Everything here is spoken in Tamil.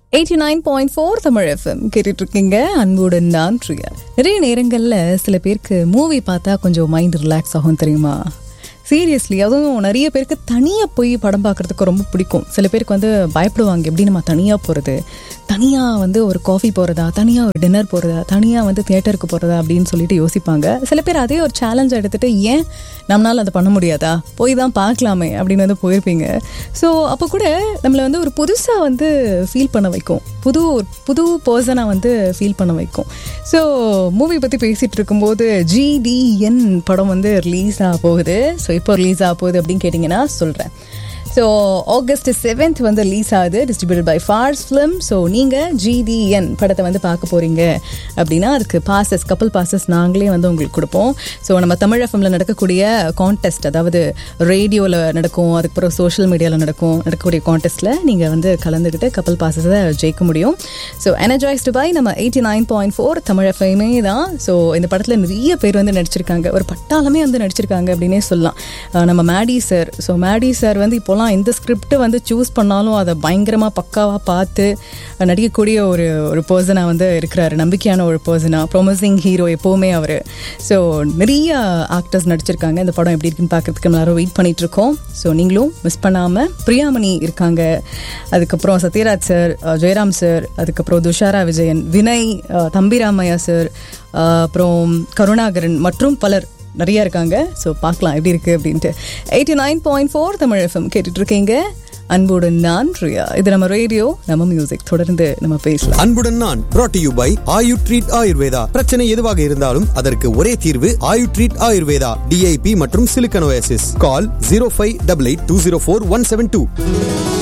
eighty nine point four Tamil FM கேட்டுட்டு இருக்கீங்க அன்புடன் நான் பிரியா நிறைய நேரங்களில் சில பேருக்கு மூவி பார்த்தா கொஞ்சம் மைண்ட் ரிலாக்ஸ் ஆகும் தெரியுமா சீரியஸ்லி அதுவும் நிறைய பேருக்கு தனியாக போய் படம் பார்க்குறதுக்கு ரொம்ப பிடிக்கும் சில பேருக்கு வந்து பயப்படுவாங்க எப்படி நம்ம தனியாக போகிறது தனியாக வந்து ஒரு காஃபி போகிறதா தனியாக ஒரு டின்னர் போகிறதா தனியாக வந்து தியேட்டருக்கு போகிறதா அப்படின்னு சொல்லிட்டு யோசிப்பாங்க சில பேர் அதே ஒரு சேலஞ்ச் எடுத்துகிட்டு ஏன் நம்மளால் அதை பண்ண முடியாதா போய் தான் பார்க்கலாமே அப்படின்னு வந்து போயிருப்பீங்க ஸோ அப்போ கூட நம்மளை வந்து ஒரு புதுசாக வந்து ஃபீல் பண்ண வைக்கும் புது புது பர்சனாக வந்து ஃபீல் பண்ண வைக்கும் ஸோ மூவி பற்றி பேசிகிட்டு இருக்கும்போது ஜிடிஎன் படம் வந்து ரிலீஸ் ஆக போகுது ஸோ இப்போ ரிலீஸ் ஆக போகுது அப்படின்னு கேட்டிங்கன்னா சொல்கிறேன் ஸோ ஆகஸ்ட் செவன்த் வந்து ரிலீஸ் ஆகுது distributed by Fars film so நீங்கள் ஜிடிஎன் படத்தை வந்து பார்க்க போகிறீங்க அப்படின்னா அதுக்கு பாசஸ் கப்பல் பாசஸ் நாங்களே வந்து உங்களுக்கு கொடுப்போம் ஸோ நம்ம தமிழ் எஃப்எம்ல நடக்கக்கூடிய கான்டெஸ்ட் அதாவது ரேடியோவில் நடக்கும் அதுக்கப்புறம் சோஷியல் மீடியாவில் நடக்கும் நடக்கக்கூடிய கான்டெஸ்ட்டில் நீங்கள் வந்து கலந்துக்கிட்டு கப்பல் பாசஸை ஜெயிக்க முடியும் ஸோ எனர்ஜைஸ்டு பை நம்ம eighty nine point four Tamil எஃப்எம்மே தான் ஸோ இந்த படத்தில் நிறைய பேர் வந்து நடிச்சிருக்காங்க ஒரு பட்டாளமே வந்து நடிச்சிருக்காங்க அப்படின்னே சொல்லலாம் அஹ் நம்ம Maddy sir so Maddy sir வந்து இப்போலாம் எந்த ஸ்கிரிப்ட் வந்து சூஸ் பண்ணாலும் அதை பயங்கரமாக பக்காவாக பார்த்து நடிக்கக்கூடிய ஒரு ஒரு பர்சனாக வந்து இருக்கிறாரு நம்பிக்கையான ஒரு பர்சனாக ப்ரொமிசிங் ஹீரோ எப்போவுமே அவர் ஸோ நிறைய ஆக்டர்ஸ் நடிச்சிருக்காங்க இந்த படம் எப்படி இருக்குன்னு பார்க்கறதுக்கு எல்லாரும் வெயிட் பண்ணிட்டு இருக்கோம் ஸோ நீங்களும் மிஸ் பண்ணாமல் பிரியாமணி இருக்காங்க அதுக்கப்புறம் சத்யராஜ் சார் அஹ் ஜெயராம் சார் அதுக்கப்புறம் துஷாரா விஜயன் வினய் அஹ் தம்பிராமையா சார் அஹ் அப்புறம் கருணாகரன் மற்றும் பலர் நிறைய இருக்காங்க ஸோ பார்க்கலாம் எப்படி இருக்கு அப்படின்ட்டு eighty nine point four Tamil FM கேட்டுட்டு இருக்கீங்க அன்புடன் நான் ரியா இது நம்ம ரேடியோ நம்ம மியூசிக் தொடர்ந்து நம்ம பேசலாம் அன்புடன் நான் brought to you by Ayu treat Ayurveda பிரச்சனை எதுவாக இருந்தாலும் அதற்கு ஒரே தீர்வு ஆயு ட்ரீட் ஆயுர்வேதா டிஐபி மற்றும் சிலிக்கனோசிஸ் call zero five double eight two zero four one seven two